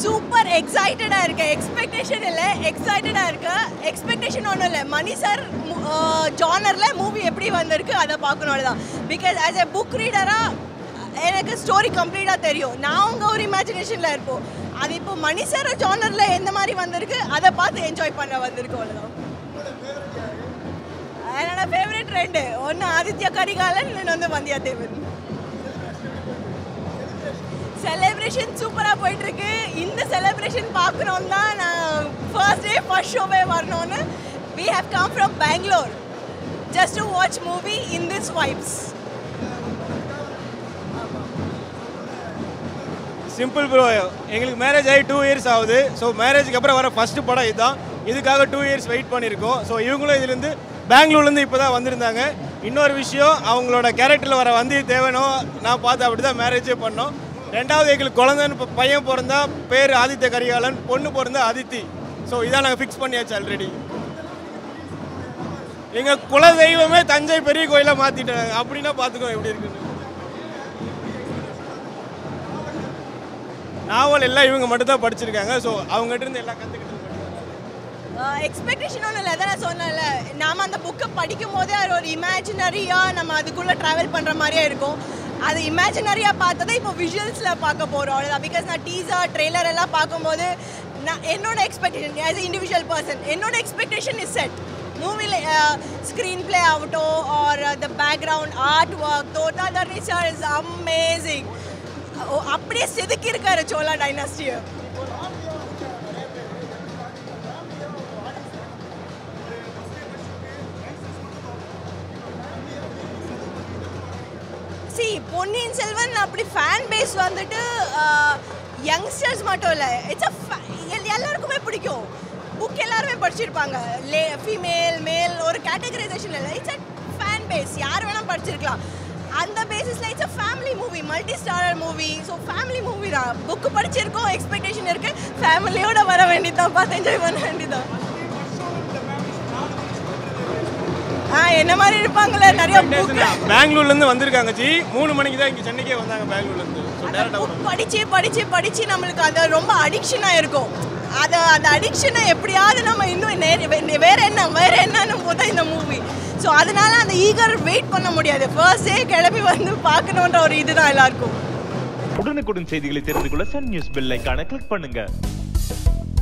super எக்ஸைட்டடா இருக்கு expectation இல்லை எக்ஸைட்டடா இருக்கு எக்ஸ்பெக்டேஷன் ஒன்றும் இல்லை மணி சார் ஜானர்ல மூவி எப்படி வந்திருக்கு அதை பார்க்கணும் தான் பிகாஸ் ஆஸ் எ புக் ரீடரா எனக்கு ஸ்டோரி கம்ப்ளீட்டாக தெரியும் நாங்கள் ஒரு இமேஜினேஷனில் இருப்போம் அது இப்போ மணி சார் ஜானரில் எந்த மாதிரி வந்திருக்கு அதை பார்த்து என்ஜாய் பண்ண வந்திருக்கு அவ்வளோதான் என்னோட ஃபேவரட் ரெண்டு ஒன்று ஆதித்யா கரிகாலன் இன்னொன்று வந்து வந்தியாதேவன் செலிப்ரேஷன் சூப்பராக போயிட்டு இருக்கு இந்த செலிப்ரேஷன் பார்க்கணும் தான் நான் ஃபர்ஸ்ட் டே ஃபர்ஸ்ட் ஷோவே வரணும்னு we have come from Bangalore just to watch movie in this vibes simple bro எங்களுக்கு மேரேஜ் ஆகி டூ இயர்ஸ் ஆகுது ஸோ மேரேஜுக்கு அப்புறம் வர ஃபர்ஸ்ட் படம் இதுதான் இதுக்காக டூ இயர்ஸ் வெயிட் பண்ணியிருக்கோம் ஸோ இவங்களும் இதுலேருந்து பெங்களூர்லேருந்து இப்போ தான் வந்திருந்தாங்க இன்னொரு விஷயம் அவங்களோட கேரக்டரில் வர வந்தி தேவனோ நான் பார்த்து அப்படி தான் மேரேஜே பண்ணோம் ரெண்டாவது எங்களுக்கு குழந்தைன்னு இப்போ பையன் பிறந்தா பேர் ஆதித்ய கரிகாலன் பொண்ணு பிறந்தா அதித்தி ஸோ இதான் நாங்கள் ஃபிக்ஸ் பண்ணியாச்சு ஆல்ரெடி எங்கள் குல தெய்வமே தஞ்சை பெரிய கோயிலாக மாற்றிட்டாங்க அப்படின்னா பார்த்துக்கோ எப்படி இருக்குன்னு நாவல் எல்லாம் இவங்க மட்டும் தான் படிச்சிருக்காங்க ஸோ அவங்ககிட்ட இருந்து எல்லாம் கற்றுக்கிட்டு எக்ஸ்பெக்டேஷன் ஒன்றும் இல்லை அதான் நான் சொன்னேன்ல நாம அந்த புக்கை படிக்கும் போதே அது ஒரு இமேஜினரியாக நம்ம அதுக்குள்ளே ட்ராவல் பண்ணுற மாதிரியே இருக்கும் அது இமேஜினரியாக பார்த்ததை இப்போ விஷுவல்ஸில் பார்க்க போகிறோம் அவ்வளோதான் பிகாஸ் நான் டீசர் ட்ரெய்லர் எல்லாம் பார்க்கும்போது நான் என்னோட எக்ஸ்பெக்டேஷன் ஆஸ் இண்டிவிஜுவல் பர்சன் என்னோட எக்ஸ்பெக்டேஷன் இஸ் செட் மூவியில் ஸ்க்ரீன் பிளே ஆகட்டும் or the background art work Thota Tharani sir is amazing அப்படியே செதுக்கி இருக்காரு சோலா டைனாஸ்டியை சி பொன்னியின் செல்வன் அப்படி ஃபேன் பேஸ் வந்துட்டு யங்ஸ்டர்ஸ் மட்டும் இல்லை இட்ஸ் அ எல்லாருக்குமே பிடிக்கும் புக் எல்லாருமே படிச்சிருப்பாங்க லே ஃபீமேல் மேல் ஒரு கேட்டகரைசேஷன் இல்லை இட்ஸ் அ ஃபேன் பேஸ் யார் வேணால் படிச்சிருக்கலாம் அந்த பேசிஸில் it's a family movie multi starrer movie so family movie தான் புக்கு படிச்சிருக்கோம் எக்ஸ்பெக்டேஷன் இருக்குது ஃபேமிலியோட வர வேண்டியதான் பார்த்து என்ஜாய் பண்ண வேண்டியதான் ஆ என்ன மாதிரி இருப்பாங்களே நிறைய புக் பெங்களூர்லேருந்து வந்திருக்காங்க ஜி மூணு மணிக்கு தான் இங்கே சென்னைக்கே வந்தாங்க பெங்களூர்லேருந்து ஸோ டேரெக்டாக புக் படிச்சு படிச்சு படிச்சு நம்மளுக்கு அது ரொம்ப அடிக்ஷனா இருக்கும் அது அந்த அடிக்ஷனை எப்படியாவது நம்ம இன்னும் நே- வே- வேற என்ன வேற என்னன்னு போது இந்த மூவி ஸோ அதனால அந்த ஈகர் வெயிட் பண்ண முடியாது ஃபர்ஸ்டே கிளம்பி வந்து பார்க்கணுன்ற ஒரு இதுதான் எல்லாருக்கும் உடனுக்குடன் செய்திகளை தெரிந்து கொள்ள சன் நியூஸ் பெல் ஐகானை கிளிக் பண்ணுங்க